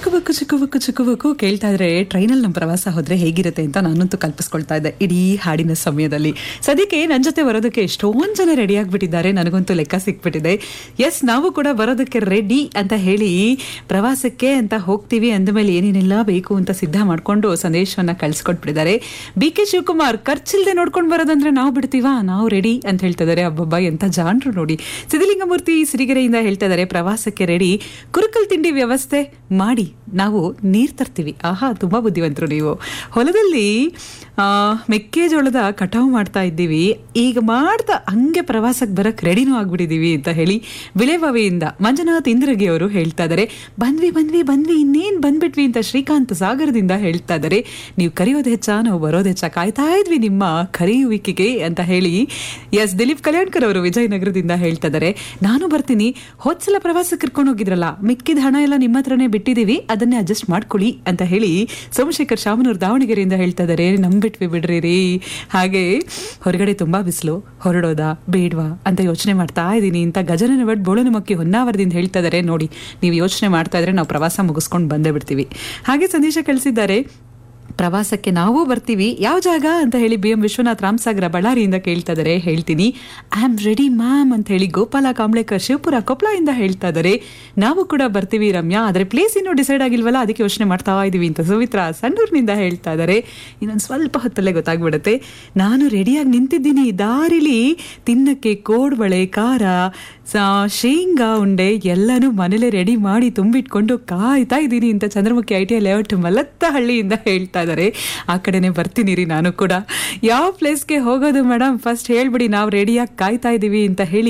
ಚಿಕ್ಕಬಕ್ಕು ಚಿಕ್ಕಬಕ್ಕು ಚಿಕ್ಕಬಕ್ಕು ಕೇಳ್ತಾ ಇದ್ರೆ ಟ್ರೈನಲ್ಲಿ ನಮ್ಮ ಪ್ರವಾಸ ಹೋದ್ರೆ ಹೇಗಿರುತ್ತೆ ಅಂತ ನಾನಂತೂ ಕಲ್ಪಿಸ್ಕೊಳ್ತಾ ಇದ್ದೆ ಇಡೀ ಹಾಡಿನ ಸಮಯದಲ್ಲಿ ಸದ್ಯಕ್ಕೆ ನನ್ನ ಜೊತೆ ಬರೋದಕ್ಕೆ ಎಷ್ಟೊಂದು ಜನ ರೆಡಿ ಆಗಿಬಿಟ್ಟಿದ್ದಾರೆ ನನಗಂತೂ ಲೆಕ್ಕ ಸಿಕ್ಬಿಟ್ಟಿದೆ ಎಸ್ ನಾವು ಕೂಡ ಬರೋದಕ್ಕೆ ರೆಡಿ ಅಂತ ಹೇಳಿ ಪ್ರವಾಸಕ್ಕೆ ಅಂತ ಹೋಗ್ತೀವಿ ಅಂದಮೇಲೆ ಏನೇನೆಲ್ಲ ಬೇಕು ಅಂತ ಸಿದ್ಧ ಮಾಡ್ಕೊಂಡು ಸಂದೇಶವನ್ನ ಕಳ್ಸಿಕೊಟ್ಬಿಟ್ಟಿದ್ದಾರೆ ಬಿ ಕೆ ಶಿವಕುಮಾರ್ ಖರ್ಚಿಲ್ದೆ ನೋಡ್ಕೊಂಡು ಬರೋದಂದ್ರೆ ನಾವು ಬಿಡ್ತೀವಾ ನಾವು ರೆಡಿ ಅಂತ ಹೇಳ್ತಾ ಇದ್ದಾರೆ ಅಬ್ಬಬ್ಬ ಎಂತ ಜಾನ್ರು ನೋಡಿ ಸಿದ್ಧಲಿಂಗಮೂರ್ತಿ ಸಿರಿಗೆರೆಯಿಂದ ಹೇಳ್ತಾ ಇದ್ದಾರೆ ಪ್ರವಾಸಕ್ಕೆ ರೆಡಿ ಕುರುಕಲ್ ತಿಂಡಿ ವ್ಯವಸ್ಥೆ ಮಾಡಿ ನಾವು ನೀರ್ ತರ್ತೀವಿ ಆಹಾ ತುಂಬಾ ಬುದ್ಧಿವಂತರು ನೀವು ಹೊಲದಲ್ಲಿ ಆ, ಮೆಕ್ಕೆಜೋಳದ ಕಟಾವು ಮಾಡ್ತಾ ಇದ್ದೀವಿ ಈಗ ಮಾಡ್ತಾ ಹಂಗೆ ಪ್ರವಾಸಕ್ಕೆ ಬರಕ್ ರೆಡಿನೂ ಆಗ್ಬಿಟ್ಟಿದೀವಿ ಅಂತ ಹೇಳಿ ಬಿಳೆಬಾವಿಯಿಂದ ಮಂಜುನಾಥ್ ಇಂದ್ರಗಿ ಅವರು ಹೇಳ್ತಾ ಇದ್ದಾರೆ ಬಂದ್ವಿ ಬಂದ್ವಿ ಬಂದ್ವಿ ಇನ್ನೇನ್ ಬಂದ್ಬಿಟ್ವಿ ಅಂತ ಶ್ರೀಕಾಂತ್ ಸಾಗರದಿಂದ ಹೇಳ್ತಾ ಇದ್ದಾರೆ ನೀವು ಕರೆಯೋದು ಹೆಚ್ಚ ನಾವು ಬರೋದು ಹೆಚ್ಚ ಕಾಯ್ತಾ ಇದ್ವಿ ನಿಮ್ಮ ಕರೆಯುವಿಕೆಗೆ ಅಂತ ಹೇಳಿ ಎಸ್ ದಿಲೀಪ್ ಕಲ್ಯಾಣ್ಕರ್ ಅವರು ವಿಜಯನಗರದಿಂದ ಹೇಳ್ತಾ ಇದ್ದಾರೆ ನಾನು ಬರ್ತೀನಿ ಹೋದ್ಸಲ ಪ್ರವಾಸಕ್ಕೆ ಕರ್ಕೊಂಡು ಹೋಗಿದ್ರಲ್ಲ ಮಿಕ್ಕಿದ ಹಣ ಎಲ್ಲ ನಿಮ್ಮ ಹತ್ರನೇ ಬಿಟ್ಟಿದೀವಿ ಅದನ್ನೇ ಅಡ್ಜಸ್ಟ್ ಮಾಡ್ಕೊಳ್ಳಿ ಅಂತ ಹೇಳಿ ಸೋಮಶೇಖರ್ ಶಾಮನೂರ್ ದಾವಣಗೆರೆಯಿಂದ ಹೇಳ್ತಾ ಇದ್ದಾರೆ ನಂಬಿಟ್ವಿ ಬಿಡ್ರಿ ರೀ ಹಾಗೆ ಹೊರಗಡೆ ತುಂಬಾ ಬಿಸಿಲು ಹೊರಡೋದಾ ಬೇಡ್ವಾ ಅಂತ ಯೋಚನೆ ಮಾಡ್ತಾ ಇದ್ದೀನಿ ಅಂತ ಗಜನನ ಭಟ್ ಬೋಳನಮಕ್ಕಿ ಹೊನ್ನಾವರದಿಂದ ಹೇಳ್ತಾ ಇದ್ದಾರೆ ನೋಡಿ ನೀವು ಯೋಚನೆ ಮಾಡ್ತಾ ಇದ್ರೆ ನಾವು ಪ್ರವಾಸ ಮುಗಿಸ್ಕೊಂಡು ಬಂದೇ ಬಿಡ್ತೀವಿ ಹಾಗೆ ಸಂದೇಶ ಕಳಿಸಿದ್ದಾರೆ ಪ್ರವಾಸಕ್ಕೆ ನಾವು ಬರ್ತೀವಿ ಯಾವ ಜಾಗ ಅಂತ ಹೇಳಿ ಬಿ ಎಂ ವಿಶ್ವನಾಥ್ ರಾಮಸಾಗರ ಬಳ್ಳಾರಿಯಿಂದ ಕೇಳ್ತಾ ಇದ್ದಾರೆ ಹೇಳ್ತೀನಿ ಐ ಆಮ್ ರೆಡಿ ಮ್ಯಾಮ್ ಅಂತ ಹೇಳಿ ಗೋಪಾಲ ಕಾಂಬ್ಳೇಕರ್ ಶಿವಪುರ ಕೊಪ್ಪಳದಿಂದ ಹೇಳ್ತಾ ಇದ್ದಾರೆ ನಾವು ಕೂಡ ಬರ್ತೀವಿ ರಮ್ಯಾ ಆದರೆ ಪ್ಲೇಸ್ ಇನ್ನೂ ಡಿಸೈಡ್ ಆಗಿಲ್ವಲ್ಲ ಅದಕ್ಕೆ ಯೋಚನೆ ಮಾಡ್ತಾ ಇದೀವಿ ಅಂತ ಸುಮಿತ್ರಾ ಸಣ್ಣೂರಿನಿಂದ ಹೇಳ್ತಾ ಇದ್ದಾರೆ ಇನ್ನೊಂದು ಸ್ವಲ್ಪ ಹೊತ್ತಲ್ಲೇ ಗೊತ್ತಾಗ್ಬಿಡುತ್ತೆ ನಾನು ರೆಡಿಯಾಗಿ ನಿಂತಿದ್ದೀನಿ ದಾರಿಲಿ ತಿನ್ನಕ್ಕೆ ಕೋಡ್ಬಳೆ ಖಾರ ಸ- ಶೇಂಗಾ ಉಂಡೆ ಎಲ್ಲನೂ ಮನೇಲೆ ರೆಡಿ ಮಾಡಿ ತುಂಬಿಟ್ಕೊಂಡು ಕಾಯ್ತಾ ಇದ್ದೀನಿ ಅಂತ Chandramukhi I T I layout ಮಲತ್ತಹಳ್ಳಿಯಿಂದ ಹೇಳ್ತಾ ಇದ್ದಾರೆ ಆ ಕಡೆನೆ ಬರ್ತೀನಿ ರೀ ನಾನು ಕೂಡ ಯಾವ ಪ್ಲೇಸ್ಗೆ ಹೋಗೋದು ಮೇಡಮ್ ಫಸ್ಟ್ ಹೇಳ್ಬಿಡಿ ನಾವು ರೆಡಿಯಾಗಿ ಕಾಯ್ತಾ ಇದ್ದೀವಿ ಅಂತ ಹೇಳಿ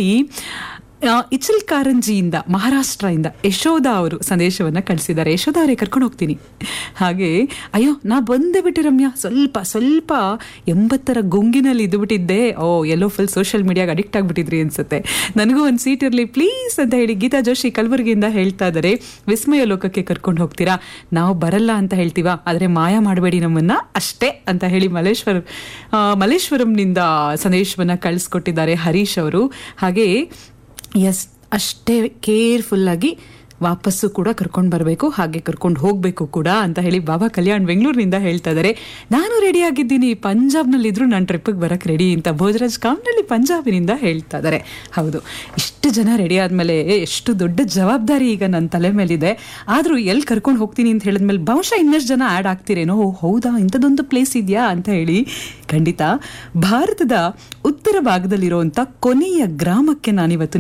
ಆ, ಇಚಲ್ ಕಾರಂಜಿಯಿಂದ ಮಹಾರಾಷ್ಟ್ರದಿಂದ ಯಶೋಧ ಅವರು ಸಂದೇಶವನ್ನ ಕಳಿಸಿದ್ದಾರೆ ಯಶೋಧ ಅವರೇ ಕರ್ಕೊಂಡು ಹೋಗ್ತೀನಿ ಹಾಗೆ ಅಯ್ಯೋ ನಾ ಬಂದೇ ಬಿಟ್ಟೆ ರಮ್ಯಾ ಸ್ವಲ್ಪ ಸ್ವಲ್ಪ ಎಂಬತ್ತರ ಗುಂಗಿನಲ್ಲಿ ಇದ್ದುಬಿಟ್ಟಿದ್ದೆ ಓ ಎಲ್ಲೋ ಫುಲ್ ಸೋಷಿಯಲ್ ಮೀಡಿಯಾಗೆ ಅಡಿಕ್ಟ್ ಆಗಿಬಿಟ್ಟಿದ್ರಿ ಅನ್ಸುತ್ತೆ ನನಗೂ ಒಂದು ಸೀಟ್ ಇರಲಿ ಪ್ಲೀಸ್ ಅಂತ ಹೇಳಿ ಗೀತಾ ಜೋಶಿ ಕಲಬುರಗಿಯಿಂದ ಹೇಳ್ತಾ ಇದ್ದಾರೆ ವಿಸ್ಮಯ ಲೋಕಕ್ಕೆ ಕರ್ಕೊಂಡು ಹೋಗ್ತೀರಾ ನಾವು ಬರಲ್ಲ ಅಂತ ಹೇಳ್ತೀವಾ ಆದರೆ ಮಾಯ ಮಾಡಬೇಡಿ ನಮ್ಮನ್ನ ಅಷ್ಟೇ ಅಂತ ಹೇಳಿ ಮಲ್ಲೇಶ್ವರ ಆ, ಮಲ್ಲೇಶ್ವರಂನಿಂದ ಸಂದೇಶವನ್ನ ಕಳಿಸ್ಕೊಟ್ಟಿದ್ದಾರೆ ಹರೀಶ್ ಅವರು ಹಾಗೆ ಎಸ್ ಅಷ್ಟೇ ಕೇರ್ಫುಲ್ ಆಗಿ ವಾಪಸ್ಸು ಕೂಡ ಕರ್ಕೊಂಡು ಬರಬೇಕು ಹಾಗೆ ಕರ್ಕೊಂಡು ಹೋಗಬೇಕು ಕೂಡ ಅಂತ ಹೇಳಿ ಬಾಬಾ ಕಲ್ಯಾಣ್ ಬೆಂಗಳೂರಿನಿಂದ ಹೇಳ್ತಾ ಇದ್ದಾರೆ ನಾನು ರೆಡಿ ಆಗಿದ್ದೀನಿ ಪಂಜಾಬ್ನಲ್ಲಿ ಇದ್ರು ನಾನು ಟ್ರಿಪ್ಪಿಗೆ ಬರಕ್ಕೆ ರೆಡಿ ಅಂತ ಭೋಜರಾಜ್ ಕಾಮ್ನಲ್ಲಿ ಪಂಜಾಬಿನಿಂದ ಹೇಳ್ತಾ ಇದ್ದಾರೆ ಹೌದು ಇಷ್ಟು ಜನ ರೆಡಿ ಆದಮೇಲೆ ಎಷ್ಟು ದೊಡ್ಡ ಜವಾಬ್ದಾರಿ ಈಗ ನನ್ನ ತಲೆ ಮೇಲಿದೆ ಆದರೂ ಎಲ್ಲಿ ಕರ್ಕೊಂಡು ಹೋಗ್ತೀನಿ ಅಂತ ಹೇಳಿದ್ಮೇಲೆ ಬಹುಶಃ ಇನ್ನಷ್ಟು ಜನ ಆ್ಯಡ್ ಆಗ್ತಿರೇನೋ ಓ, ಹೌದಾ ಇಂಥದ್ದೊಂದು ಪ್ಲೇಸ್ ಇದೆಯಾ ಅಂತ ಹೇಳಿ ಖಂಡಿತ ಭಾರತದ ಉತ್ತರ ಭಾಗದಲ್ಲಿರುವಂಥ ಕೊನೆಯ ಗ್ರಾಮಕ್ಕೆ ನಾನಿವತ್ತು